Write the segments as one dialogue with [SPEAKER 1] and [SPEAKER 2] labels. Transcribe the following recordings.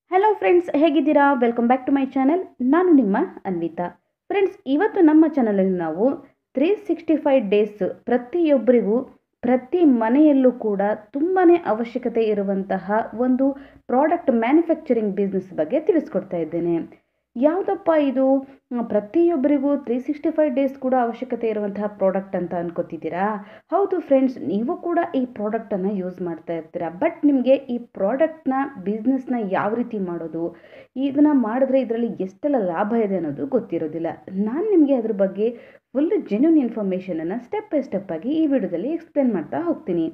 [SPEAKER 1] hello friends ಹೇಗಿದ್ದೀರಾ welcome back to my channel ನಾನು ನಿಮ್ಮ ಅನ್ವಿತಾ ಫ್ರೆಂಡ್ಸ್ ಇವತ್ತು ನಮ್ಮ ಚಾನಲಲ್ಲಿ ನಾವು ತ್ರೀ ಸಿಕ್ಸ್ಟಿ ಫೈವ್ ಡೇಸ್ ಪ್ರತಿಯೊಬ್ಬರಿಗೂ ಪ್ರತಿ ಮನೆಯಲ್ಲೂ ಕೂಡ ತುಂಬಾ ಅವಶ್ಯಕತೆ ಇರುವಂತಹ ಒಂದು ಪ್ರಾಡಕ್ಟ್ ಮ್ಯಾನುಫ್ಯಾಕ್ಚರಿಂಗ್ ಬಿಸ್ನೆಸ್ ಬಗ್ಗೆ ತಿಳಿಸ್ಕೊಡ್ತಾ ಇದ್ದೇನೆ ಯಾವುದಪ್ಪ ಇದು ಮ್, ಪ್ರತಿಯೊಬ್ಬರಿಗೂ ತ್ರೀ ಸಿಕ್ಸ್ಟಿ ಫೈವ್ ಡೇಸ್ ಕೂಡ ಅವಶ್ಯಕತೆ ಇರುವಂತಹ ಪ್ರಾಡಕ್ಟ್ ಅಂತ ಅನ್ಕೋತಿದ್ದೀರಾ ಹೌದು ಫ್ರೆಂಡ್ಸ್ ನೀವು ಕೂಡ ಈ ಪ್ರಾಡಕ್ಟನ್ನು ಯೂಸ್ ಮಾಡ್ತಾ ಇರ್ತೀರಾ ಬಟ್ ನಿಮಗೆ ಈ ಪ್ರಾಡಕ್ಟ್ನ ಬಿಸ್ನೆಸ್ನ ಯಾವ ರೀತಿ ಮಾಡೋದು ಇದನ್ನು ಮಾಡಿದ್ರೆ ಇದರಲ್ಲಿ ಎಷ್ಟೆಲ್ಲ ಲಾಭ ಇದೆ ಅನ್ನೋದು ಗೊತ್ತಿರೋದಿಲ್ಲ ನಾನು ನಿಮಗೆ ಅದ್ರ ಬಗ್ಗೆ ಫುಲ್ ಜೆನ್ಯೂನ್ ಇನ್ಫಾರ್ಮೇಷನನ್ನು ಸ್ಟೆಪ್ ಬೈ ಸ್ಟೆಪ್ ಆಗಿ ಈ ವಿಡಿಯೋದಲ್ಲಿ ಎಕ್ಸ್ಪ್ಲೇನ್ ಮಾಡ್ತಾ ಹೋಗ್ತೀನಿ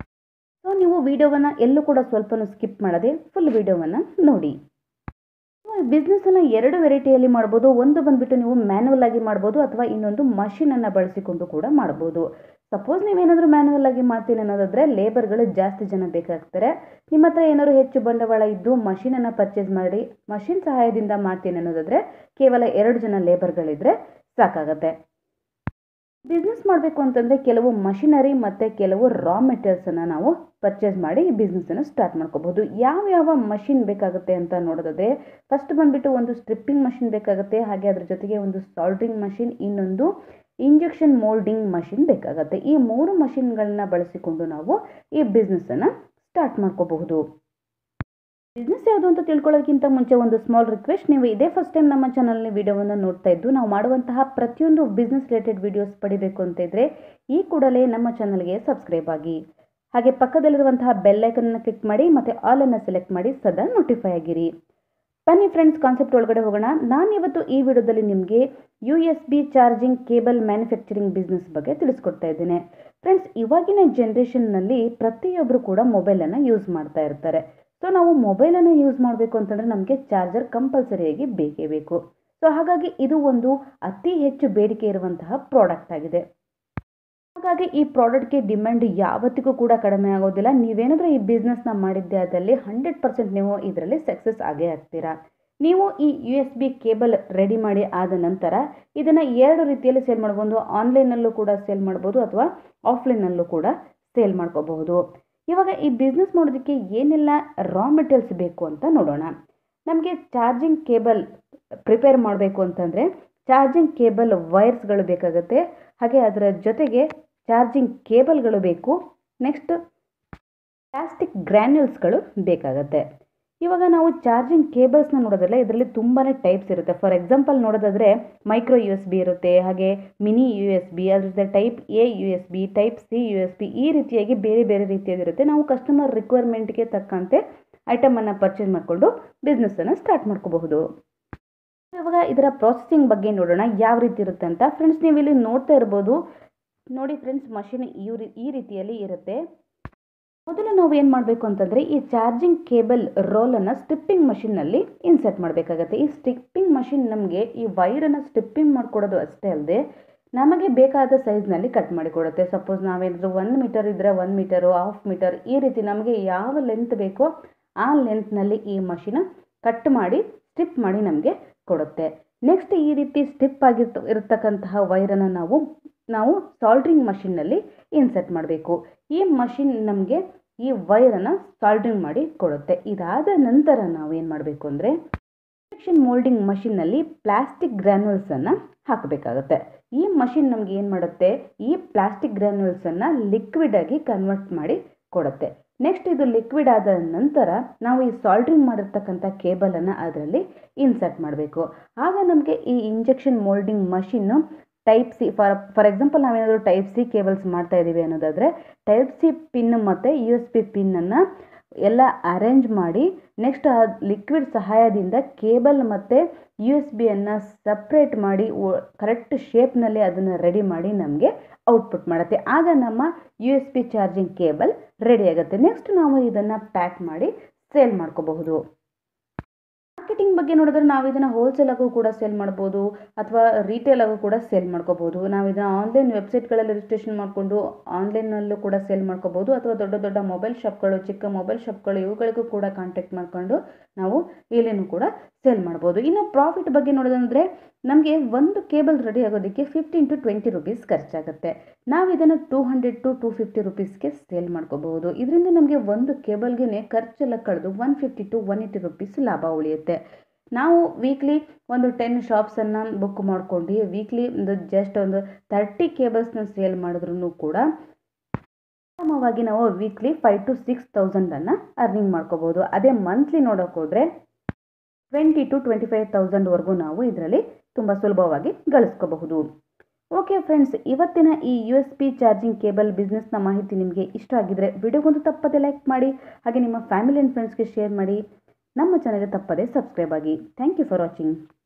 [SPEAKER 1] ಸೊ ನೀವು ವಿಡಿಯೋವನ್ನು ಎಲ್ಲೂ ಕೂಡ ಸ್ವಲ್ಪನೂ ಸ್ಕಿಪ್ ಮಾಡದೆ ಫುಲ್ ವಿಡಿಯೋವನ್ನು ನೋಡಿ ಬಿಸ್ನೆಸ್ಸನ್ನು ಎರಡು ವೆರೈಟಿಯಲ್ಲಿ ಮಾಡ್ಬೋದು ಒಂದು ಬಂದುಬಿಟ್ಟು ನೀವು ಮ್ಯಾನುವಲ್ ಆಗಿ ಮಾಡ್ಬೋದು ಅಥವಾ ಇನ್ನೊಂದು ಮಷಿನನ್ನು ಬಳಸಿಕೊಂಡು ಕೂಡ ಮಾಡ್ಬೋದು ಸಪೋಸ್ ನೀವೇನಾದರೂ ಮ್ಯಾನುವಲ್ ಆಗಿ ಮಾಡ್ತೀನಿ ಅನ್ನೋದಾದರೆ ಲೇಬರ್ಗಳು ಜಾಸ್ತಿ ಜನ ಬೇಕಾಗ್ತಾರೆ ನಿಮ್ಮ ಹತ್ರ ಏನಾದ್ರು ಹೆಚ್ಚು ಬಂಡವಾಳ ಇದ್ದು ಮಷಿನನ್ನು ಪರ್ಚೇಸ್ ಮಾಡಿ ಮಷಿನ್ ಸಹಾಯದಿಂದ ಮಾಡ್ತೀನಿ ಅನ್ನೋದಾದರೆ ಕೇವಲ ಎರಡು ಜನ ಲೇಬರ್ಗಳಿದ್ರೆ ಸಾಕಾಗತ್ತೆ ಬಿಸ್ನೆಸ್ ಮಾಡಬೇಕು ಅಂತಂದರೆ ಕೆಲವು ಮಷಿನರಿ ಮತ್ತು ಕೆಲವು ರಾ ಮೆಟೀರಿಯಲ್ಸನ್ನು ನಾವು ಪರ್ಚೇಸ್ ಮಾಡಿ ಈ ಬಿಸ್ನೆಸ್ಸನ್ನು ಸ್ಟಾರ್ಟ್ ಮಾಡ್ಕೋಬಹುದು ಯಾವ ಯಾವ ಮಷಿನ್ ಬೇಕಾಗುತ್ತೆ ಅಂತ ನೋಡೋದಾದ್ರೆ ಫಸ್ಟ್ ಬಂದುಬಿಟ್ಟು ಒಂದು ಸ್ಟ್ರಿಪ್ಪಿಂಗ್ ಮಷಿನ್ ಬೇಕಾಗುತ್ತೆ ಹಾಗೆ ಅದ್ರ ಜೊತೆಗೆ ಒಂದು ಸಾಲ್ಡ್ರಿಂಗ್ ಮಷಿನ್ ಇನ್ನೊಂದು ಇಂಜೆಕ್ಷನ್ ಮೋಲ್ಡಿಂಗ್ ಮಷಿನ್ ಬೇಕಾಗುತ್ತೆ ಈ ಮೂರು ಮಷಿನ್ಗಳನ್ನ ಬಳಸಿಕೊಂಡು ನಾವು ಈ ಬಿಸ್ನೆಸ್ಸನ್ನು ಸ್ಟಾರ್ಟ್ ಮಾಡ್ಕೋಬಹುದು ಬಿಸ್ನೆಸ್ ಯಾವುದು ಅಂತ ತಿಳ್ಕೊಳ್ಳೋದಕ್ಕಿಂತ ಮುಂಚೆ ಒಂದು ಸ್ಮಾಲ್ ರಿಕ್ವೆಸ್ಟ್ ನೀವು ಇದೇ ಫಸ್ಟ್ ಟೈಮ್ ನಮ್ಮ ಚಾನಲ್ನ ವಿಡಿಯೋವನ್ನು ನೋಡ್ತಾ ಇದ್ದು ನಾವು ಮಾಡುವಂತಹ ಪ್ರತಿಯೊಂದು ಬಿಸ್ನೆಸ್ ರಿಲೇಟೆಡ್ ವಿಡಿಯೋಸ್ ಪಡಿಬೇಕು ಅಂತ ಇದ್ದರೆ ಈ ಕೂಡಲೇ ನಮ್ಮ ಚಾನಲ್ಗೆ ಸಬ್ಸ್ಕ್ರೈಬ್ ಆಗಿ ಹಾಗೆ ಪಕ್ಕದಲ್ಲಿರುವಂತಹ ಬೆಲ್ಲೈಕನ್ನ ಕ್ಲಿಕ್ ಮಾಡಿ ಮತ್ತು ಆಲನ್ನು ಸೆಲೆಕ್ಟ್ ಮಾಡಿ ಸದಾ ನೋಟಿಫೈ ಆಗಿರಿ ಬನ್ನಿ ಫ್ರೆಂಡ್ಸ್ ಕಾನ್ಸೆಪ್ಟ್ ಒಳಗಡೆ ಹೋಗೋಣ ನಾನು ಇವತ್ತು ಈ ವಿಡಿಯೋದಲ್ಲಿ ನಿಮಗೆ U S B charging cable manufacturing business ಬಗ್ಗೆ ತಿಳಿಸ್ಕೊಡ್ತಾ ಇದ್ದೇನೆ ಫ್ರೆಂಡ್ಸ್ ಇವಾಗಿನ ಜನ್ರೇಷನ್ನಲ್ಲಿ ಪ್ರತಿಯೊಬ್ಬರು ಕೂಡ ಮೊಬೈಲನ್ನು ಯೂಸ್ ಮಾಡ್ತಾ ಇರ್ತಾರೆ ಸೊ ನಾವು ಮೊಬೈಲನ್ನು ಯೂಸ್ ಮಾಡಬೇಕು ಅಂತಂದರೆ ನಮಗೆ ಚಾರ್ಜರ್ ಕಂಪಲ್ಸರಿಯಾಗಿ ಬೇಕೇ ಬೇಕು ಸೊ ಹಾಗಾಗಿ ಇದು ಒಂದು ಅತಿ ಹೆಚ್ಚು ಬೇಡಿಕೆ ಇರುವಂತಹ ಪ್ರಾಡಕ್ಟ್ ಆಗಿದೆ ಹಾಗಾಗಿ ಈ ಪ್ರಾಡಕ್ಟ್ಗೆ ಡಿಮ್ಯಾಂಡ್ ಯಾವತ್ತಿಗೂ ಕೂಡ ಕಡಿಮೆ ಆಗೋದಿಲ್ಲ ನೀವೇನಾದರೂ ಈ ಬಿಸ್ನೆಸ್ನ ಮಾಡಿದ್ದೆ ಆದಲ್ಲಿ ಹಂಡ್ರೆಡ್ ಪರ್ಸೆಂಟ್ ನೀವು ಇದರಲ್ಲಿ ಸಕ್ಸಸ್ ಆಗೇ ಆಗ್ತೀರಾ ನೀವು ಈ U S B cable ready ಮಾಡಿ ಆದ ನಂತರ ಇದನ್ನು ಎರಡು ರೀತಿಯಲ್ಲಿ ಸೇಲ್ ಮಾಡ್ಬೋದು ಆನ್ಲೈನಲ್ಲೂ ಕೂಡ ಸೇಲ್ ಮಾಡ್ಬೋದು ಅಥವಾ ಆಫ್ಲೈನಲ್ಲೂ ಕೂಡ ಸೇಲ್ ಮಾಡ್ಕೋಬಹುದು ಇವಾಗ ಈ ಬಿಸ್ನೆಸ್ ಮಾಡೋದಕ್ಕೆ ಏನೆಲ್ಲ ರಾ ಮೆಟೀರಿಯಲ್ಸ್ ಬೇಕು ಅಂತ ನೋಡೋಣ ನಮಗೆ ಚಾರ್ಜಿಂಗ್ ಕೇಬಲ್ ಪ್ರಿಪೇರ್ ಮಾಡಬೇಕು ಅಂತಂದರೆ ಚಾರ್ಜಿಂಗ್ ಕೇಬಲ್ ವೈರ್ಸ್ಗಳು ಬೇಕಾಗುತ್ತೆ ಹಾಗೆ ಅದರ ಜೊತೆಗೆ ಚಾರ್ಜಿಂಗ್ ಕೇಬಲ್ಗಳು ಬೇಕು ನೆಕ್ಸ್ಟ್ ಪ್ಲಾಸ್ಟಿಕ್ ಗ್ರ್ಯಾನ್ಯೂಲ್ಸ್ಗಳು ಬೇಕಾಗುತ್ತೆ ಇವಾಗ ನಾವು ಚಾರ್ಜಿಂಗ್ ಕೇಬಲ್ಸ್ನ ನೋಡೋದಲ್ಲ ಇದರಲ್ಲಿ ತುಂಬಾ ಟೈಪ್ಸ್ ಇರುತ್ತೆ ಫಾರ್ ಎಕ್ಸಾಂಪಲ್ ನೋಡೋದಾದರೆ ಮೈಕ್ರೋ ಯು ಎಸ್ ಬಿ ಇರುತ್ತೆ ಹಾಗೆ ಮಿನಿ ಯು ಎಸ್ ಬಿ ಅದ್ರ ಜೊತೆ type A U S B type C U S B ಈ ರೀತಿಯಾಗಿ ಬೇರೆ ಬೇರೆ ರೀತಿಯಾಗಿರುತ್ತೆ ನಾವು ಕಸ್ಟಮರ್ ರಿಕ್ವೈರ್ಮೆಂಟ್ಗೆ ತಕ್ಕಂತೆ ಐಟಮನ್ನು ಪರ್ಚೇಸ್ ಮಾಡಿಕೊಂಡು ಬಿಸ್ನೆಸ್ಸನ್ನು ಸ್ಟಾರ್ಟ್ ಮಾಡ್ಕೋಬಹುದು ಇವಾಗ ಇದರ ಪ್ರಾಸೆಸಿಂಗ್ ಬಗ್ಗೆ ನೋಡೋಣ ಯಾವ ರೀತಿ ಇರುತ್ತೆ ಅಂತ ಫ್ರೆಂಡ್ಸ್ ನೀವು ಇಲ್ಲಿ ನೋಡ್ತಾ ಇರ್ಬೋದು ನೋಡಿ ಫ್ರೆಂಡ್ಸ್ ಮಷಿನ್ ಈ ರೀ- ಈ ರೀತಿಯಲ್ಲಿ ಇರುತ್ತೆ ಮೊದಲು ನಾವು ಏನು ಮಾಡಬೇಕು ಅಂತಂದರೆ ಈ ಚಾರ್ಜಿಂಗ್ ಕೇಬಲ್ ರೋಲನ್ನು ಸ್ಟಿಪ್ಪಿಂಗ್ ಮಷಿನ್ನಲ್ಲಿ ಇನ್ಸರ್ಟ್ ಮಾಡಬೇಕಾಗತ್ತೆ ಈ ಸ್ಟಿಪ್ಪಿಂಗ್ ಮಷಿನ್ ನಮಗೆ ಈ ವೈರನ್ನು ಸ್ಟಿಪ್ಪಿಂಗ್ ಮಾಡಿಕೊಡೋದು ಅಷ್ಟೇ ಅಲ್ಲದೆ ನಮಗೆ ಬೇಕಾದ ಸೈಜ್ನಲ್ಲಿ ಕಟ್ ಮಾಡಿಕೊಡುತ್ತೆ ಸಪೋಸ್ ನಾವೇನಾದರೂ ಒನ್ ಮೀಟರ್ ಇದ್ದರೆ ಒನ್ ಮೀಟರು ಹಾಫ್ ಮೀಟರ್ ಈ ರೀತಿ ನಮಗೆ ಯಾವ ಲೆಂತ್ ಬೇಕೋ ಆ ಲೆಂತ್ನಲ್ಲಿ ಈ ಮಷಿನ ಕಟ್ ಮಾಡಿ ಸ್ಟಿಪ್ ಮಾಡಿ ನಮಗೆ ಕೊಡುತ್ತೆ ನೆಕ್ಸ್ಟ್ ಈ ರೀತಿ ಸ್ಟಿಪ್ ಆಗಿರ್ತ ಇರತಕ್ಕಂತಹ ವೈರನ್ನು ನಾವು ನಾವು ಸಾಲ್ಡ್ರಿಂಗ್ ಮಷಿನ್ನಲ್ಲಿ ಇನ್ಸರ್ಟ್ ಮಾಡಬೇಕು ಈ ಮಷಿನ್ ನಮಗೆ ಈ ವೈರನ್ನು ಸಾಲ್ಡ್ರಿಂಗ್ ಮಾಡಿ ಕೊಡುತ್ತೆ ಇದಾದ ನಂತರ ನಾವು ಏನು ಮಾಡಬೇಕು ಅಂದರೆ ಇಂಜೆಕ್ಷನ್ ಮೋಲ್ಡಿಂಗ್ ಮಷಿನ್ನಲ್ಲಿ ಪ್ಲಾಸ್ಟಿಕ್ ಗ್ರ್ಯಾನ್ಯೂಲ್ಸನ್ನು ಹಾಕಬೇಕಾಗುತ್ತೆ ಈ ಮಷಿನ್ ನಮಗೆ ಏನು ಮಾಡುತ್ತೆ ಈ ಪ್ಲಾಸ್ಟಿಕ್ ಗ್ರ್ಯಾನ್ಯೂಲ್ಸನ್ನು ಲಿಕ್ವಿಡ್ ಆಗಿ ಕನ್ವರ್ಟ್ ಮಾಡಿ ಕೊಡುತ್ತೆ ನೆಕ್ಸ್ಟ್ ಇದು ಲಿಕ್ವಿಡ್ ಆದ ನಂತರ ನಾವು ಈ ಸಾಲ್ಡ್ರಿಂಗ್ ಮಾಡಿರ್ತಕ್ಕಂಥ ಕೇಬಲನ್ನು ಅದರಲ್ಲಿ ಇನ್ಸರ್ಟ್ ಮಾಡಬೇಕು ಆಗ ನಮಗೆ ಈ ಇಂಜೆಕ್ಷನ್ ಮೋಲ್ಡಿಂಗ್ ಮಷಿನ್ನು type C for for example ನಾವೇನಾದರೂ ಟೈಪ್ ಸಿ ಕೇಬಲ್ಸ್ ಮಾಡ್ತಾ ಇದ್ದೀವಿ ಅನ್ನೋದಾದರೆ ಟೈಪ್ ಸಿ ಪಿನ್ ಮತ್ತು ಯು ಎಸ್ ಪಿ ಪಿನ್ನನ್ನು ಎಲ್ಲ ಅರೇಂಜ್ ಮಾಡಿ ನೆಕ್ಸ್ಟ್ ಆ ಲಿಕ್ವಿಡ್ ಸಹಾಯದಿಂದ ಕೇಬಲ್ ಮತ್ತು ಯು ಎಸ್ ಬಿಯನ್ನು ಸಪ್ರೇಟ್ ಮಾಡಿ ಕರೆಕ್ಟ್ ಶೇಪ್ನಲ್ಲಿ ಅದನ್ನು ರೆಡಿ ಮಾಡಿ ನಮಗೆ ಔಟ್ಪುಟ್ ಮಾಡುತ್ತೆ ಆಗ ನಮ್ಮ U S B charging cable ready ಆಗುತ್ತೆ ನೆಕ್ಸ್ಟ್ ನಾವು ಇದನ್ನು ಪ್ಯಾಕ್ ಮಾಡಿ ಸೇಲ್ ಮಾಡ್ಕೋಬಹುದು ಮಾರ್ಕೆಟಿಂಗ್ ಬಗ್ಗೆ ನೋಡಿದ್ರೆ ನಾವು ಇದನ್ನು ಹೋಲ್ಸೇಲ್ ಆಗು ಕೂಡ ಸೇಲ್ ಮಾಡ್ಬೋದು ಅಥವಾ ರಿಟೇಲ್ ಆಗು ಕೂಡ ಸೇಲ್ ಮಾಡ್ಕೋಬೋದು ನಾವು ಇದನ್ನು ಆನ್ಲೈನ್ ವೆಬ್ಸೈಟ್ಗಳಲ್ಲಿ ರಿಜಿಸ್ಟ್ರೇಷನ್ ಮಾಡಿಕೊಂಡು ಆನ್ಲೈನಲ್ಲೂ ಕೂಡ ಸೇಲ್ ಮಾಡ್ಕೋಬೋದು ಅಥವಾ ದೊಡ್ಡ ದೊಡ್ಡ ಮೊಬೈಲ್ ಶಾಪ್ಗಳು ಚಿಕ್ಕ ಮೊಬೈಲ್ ಶಾಪ್ಗಳು ಇವುಗಳಿಗೂ ಕೂಡ ಕಾಂಟ್ಯಾಕ್ಟ್ ಮಾಡ್ಕೊಂಡು ನಾವು ಇಲ್ಲಿನೂ ಕೂಡ ಸೇಲ್ ಮಾಡ್ಬೋದು ಇನ್ನು ಪ್ರಾಫಿಟ್ ಬಗ್ಗೆ ನೋಡೋದಂದರೆ ನಮಗೆ ಒಂದು ಕೇಬಲ್ ರೆಡಿ ಆಗೋದಕ್ಕೆ ಫಿಫ್ಟೀನ್ ಟು ಟ್ವೆಂಟಿ ರುಪೀಸ್ ಖರ್ಚಾಗುತ್ತೆ ನಾವು ಇದನ್ನು two hundred to two fifty ರುಪೀಸ್ಗೆ ಸೇಲ್ ಮಾಡ್ಕೋಬಹುದು ಇದರಿಂದ ನಮಗೆ ಒಂದು ಕೇಬಲ್ಗೆ ಖರ್ಚೆಲ್ಲ ಕಳೆದು one fifty to one eighty rupees ಲಾಭ ಉಳಿಯುತ್ತೆ ನಾವು ವೀಕ್ಲಿ ಒಂದು ಟೆನ್ ಶಾಪ್ಸನ್ನು ಬುಕ್ ಮಾಡ್ಕೊಂಡು ವೀಕ್ಲಿ ಒಂದು ಜಸ್ಟ್ ಒಂದು ತರ್ಟಿ ಕೇಬಲ್ಸ್ನ ಸೇಲ್ ಮಾಡಿದ್ರೂ ಕೂಡ ಉತ್ತಮವಾಗಿ ನಾವು ವೀಕ್ಲಿ ಫೈವ್ ಟು ಸಿಕ್ಸ್ ತೌಸಂಡನ್ನು ಅರ್ನಿಂಗ್ ಮಾಡ್ಕೋಬೋದು ಅದೇ ಮಂತ್ಲಿ ನೋಡೋಕೆ ಹೋದರೆ ಟ್ವೆಂಟಿ ಟು ಟ್ವೆಂಟಿ ಫೈವ್ ತೌಸಂಡ್ವರೆಗೂ ನಾವು ಇದರಲ್ಲಿ ತುಂಬ ಸುಲಭವಾಗಿ ಗಳಿಸ್ಕೋಬಹುದು ಓಕೆ ಫ್ರೆಂಡ್ಸ್ ಇವತ್ತಿನ ಈ U S B charging cable ಬಿಸ್ನೆಸ್ನ ಮಾಹಿತಿ ನಿಮಗೆ ಇಷ್ಟ ಆಗಿದ್ರೆ ವಿಡಿಯೋಗೊಂದು ತಪ್ಪದೆ ಲೈಕ್ ಮಾಡಿ ಹಾಗೆ ನಿಮ್ಮ ಫ್ಯಾಮಿಲಿ ಆ್ಯಂಡ್ ಫ್ರೆಂಡ್ಸ್ಗೆ ಶೇರ್ ಮಾಡಿ ನಮ್ಮ ಚಾನಲ್ಗೆ ತಪ್ಪದೆ ಸಬ್ಸ್ಕ್ರೈಬ್ ಆಗಿ ಥ್ಯಾಂಕ್ ಯು ಫಾರ್ ವಾಚಿಂಗ್